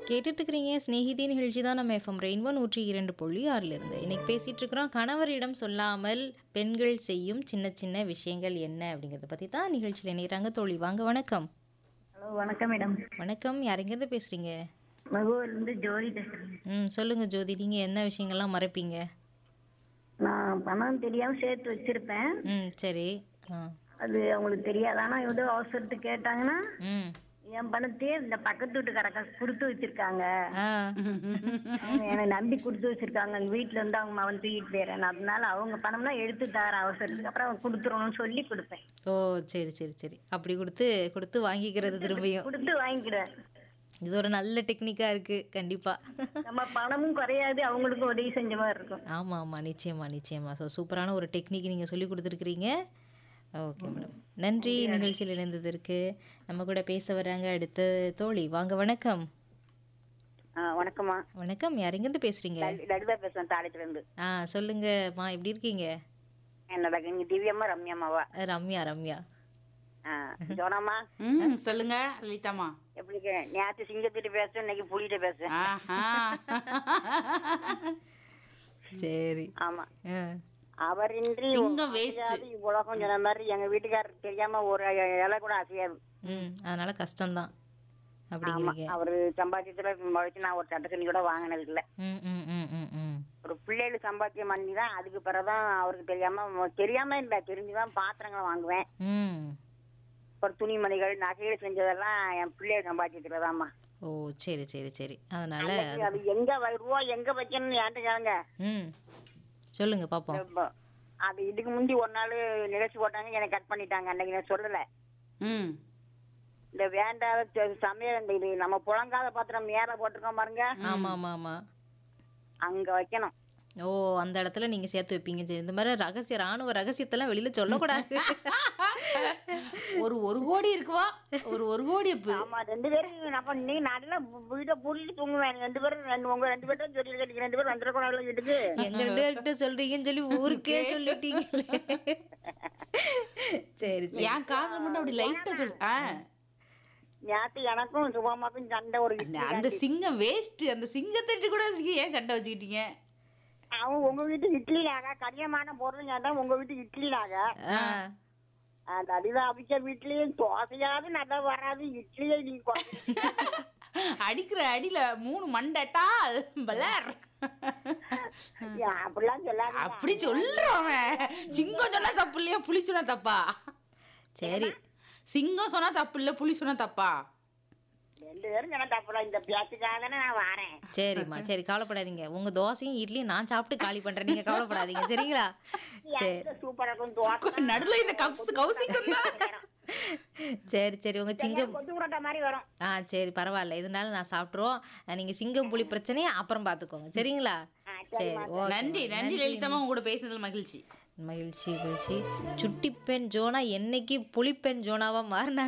கேட்டுட்டு இருக்கிறீங்க ஸ்நேகிதி நிகழ்ச்சி தான் நம்ம எஃப்எம் ரெயின்போ நூற்றி இரண்டு புள்ளி ஆறுல இருந்து இன்னைக்கு பேசிட்டு இருக்கிறோம் கணவரிடம் சொல்லாமல் பெண்கள் செய்யும் சின்ன சின்ன விஷயங்கள் என்ன அப்படிங்கறத பத்தி தான் நிகழ்ச்சியில் இணைகிறாங்க தோழி வாங்க வணக்கம் ஹலோ வணக்கம் மேடம் வணக்கம் யாருங்கிறது பேசுறீங்க மகுவிலிருந்து ஜோதி பேசுறேன் ம் சொல்லுங்க ஜோதி நீங்க என்ன விஷயங்கள்லாம் மறைப்பீங்க நான் பணம் தெரியாம சேர்த்து வச்சிருப்பேன் ம் சரி ஆ அது அவங்களுக்கு தெரியாது ஆனா ஏதோ அவசரத்துக்கு கேட்டாங்கன்னா ம் என் பணத்தையே இந்த பக்கத்து வீட்டுக்காரக்கா கொடுத்து வச்சிருக்காங்க ஆ அவங்க என்னை நம்பி கொடுத்து வச்சிருக்காங்க எங்க வீட்டுல இருந்து அவங்க மகன் தூக்கிட்டு போயிடுறேன் அதனால அவங்க பணம்னா எடுத்து தரேன் அவசரத்துக்கு அப்புறம் கொடுத்துருவோம்னு சொல்லி கொடுப்பேன் ஓ சரி சரி சரி அப்படி கொடுத்து கொடுத்து வாங்கிக்கிறது திரும்பியும் கொடுத்து வாங்கிக்கிடுவேன் இது ஒரு நல்ல டெக்னிக்கா இருக்கு கண்டிப்பா நம்ம பணமும் குறையாது அவங்களுக்கும் உதவி செஞ்ச மாதிரி இருக்கும் ஆமாம் ஆமாம் நிச்சயமா நிச்சயமா ஸோ சூப்பரான ஒரு டெக்னிக் நீங்கள் சொல்லி கொடுத்துருக்குறீங்க ஓகே மேடம் நன்றி நிகழ்ச்சியில் இணைந்ததற்கு நம்ம கூட பேச வர்றாங்க அடுத்த தோழி வாங்க வணக்கம் வணக்கம்மா வணக்கம் யாரெங்கேருந்து பேசுறீங்க லலிதா பேசுறேன் தாளத்துல இருந்து ஆ சொல்லுங்கம்மா எப்படி இருக்கீங்க என்னோட இங்க திவ்யம்மா ரம்யாமாவா அஹ், ரம்யா ரம்யா ஜோனாமா ம் சொல்லுங்க லலிதாமா எப்படி இருக்க? நேத்து சிங்கத்திட்ட பேசுறேன் இன்னைக்கு புலிகிட்ட பேசுறேன் ஆஹா சரி ஆமா ஆ அவரின்றி சிங்கம் waste. அசையாது உலகம் சொன்ன மாதிரி எங்க வீட்டுக்காரருக்கு தெரியாம ஒரு இலை கூட அசையாது ம் அதனால கஷ்டம்தான் ஆமா அப்படிங்கிறீங்க அவரு சம்பாத்தியத்துல முளைச்சு நான் ஒரு சட்ட தண்ணி கூட வாங்கினது இல்ல ம் ம் ம் ம் ம் ஒரு பிள்ளைகள் சம்பாத்தியம் பண்ணி தான் அதுக்கு பிறகுதான் அவருக்கு தெரியாம தெரியாம இல்ல தெரிஞ்சுதான் பாத்திரங்களை வாங்குவேன் ம் ஒரு துணிமணிகள் நகைகள் செஞ்சதெல்லாம் என் பிள்ளைகள் சம்பாத்தியத்துலதாம்மா ஓ சரி சரி சரி அதனால அன்னைக்கு அது எங்க வ- ரூபா எங்க வைக்கணும்னு என்கிட்ட கேளுங்க ம் சொல்லுங்க பார்ப்போம் இப்ப அது இதுக்கு முந்தி ஒரு நாள் நிகழ்ச்சி போட்டாங்க எனக்கு கட் பண்ணிட்டாங்க அன்னைக்கு நான் சொல்லல ம் இந்த வேண்டாத ச- சமையல் இந்த இது நம்ம புழங்காத பாத்திரம் மேல போட்டிருக்கோம் பாருங்க ஆமா ஆமா ஆமா அங்க வைக்கணும் ஓ அந்த இடத்துல நீங்க சேர்த்து வைப்பீங்க சரி, இந்த மாதிரி ரகசிய ராணுவ ரகசியத்தெல்லாம் வெளியில சொல்லக்கூடாது ஒரு ஒரு கோடி இருக்குவா ஒரு ஒரு கோடி அப்பு ஆமா ரெண்டு பேரும் நம்ம நீ நல்லா வீட்டை பூட்டிட்டு தூங்குவேன் ரெண்டு பேரும் ரெண்டு உங்க ரெண்டு பேரும் சொல்லி கேட்டீங்க ரெண்டு பேரும் வந்துடக்கூடாது வீட்டுக்கு எங்க ரெண்டு பேர்கிட்ட சொல்றீங்கன்னு சொல்லி ஊருக்கே சொல்லிட்டீங்களே சரி சரி என் காதுல மட்டும் அப்படி லைட்டா சொல்லு ஆ. நேத்து எனக்கும் சுபமாக்கும் சண்டை ஒரு இட்லி அந்த சிங்கம் வேஸ்ட் அந்த சிங்கத்திட்டு கூட ஏன் சண்டை வச்சுக்கிட்டீங்க அவன் உங்க வீட்டு இட்லி நாக கடினமான பொருள் கேட்டா உங்க வீட்டு இட்லி நாக ஆ அந்த அடிதா அவிச்ச வீட்லயும் தோசையாவது நல்லா வராது இட்லியே நீ அடிக்கிற அடியில மூணு மண்டட்டால் பலர் அப்படிலாம் சொல்லாத அப்படி சொல்றான் அவன். சிங்கம் சொன்னா தப்பு இல்லையா புலி சொன்னா தப்பா சரி சிங்கம் சொன்னா தப்பு இல்ல புலி சொன்னா தப்பா ரெண்டு பேரும் சொன்னா தப்புல இந்த பேச்சுக்காக தானே நான் வரேன் சரிம்மா சரி கவலைப்படாதீங்க உங்க தோசையும் இட்லியும் நான் சாப்பிட்டு காலி பண்றேன் நீங்க கவலைப்படாதீங்க சரிங்களா சரி சூப்பரா இருக்கும் தோசை நடுவுல இந்த கவுஸ் கௌசிக்கம் தான் சரி சரி உங்க சிங்கம் கொத்து புரோட்டா மாதிரி வரும் ஆ சரி பரவாயில்ல இருந்தாலும் நான் சாப்பிட்ருவோம் நீங்க சிங்கம் புலி பிரச்சனையை அப்புறம் பார்த்துக்கோங்க சரிங்களா சரி ஓகே நன்றி நன்றி லலிதமா உங்க கூட பேசுனதுல மகிழ்ச்சி மகிழ்ச்சி மகிழ்ச்சி சுட்டி பெண் ஜோனா என்னைக்கு புலிப்பெண் ஜோனாவா மாறினா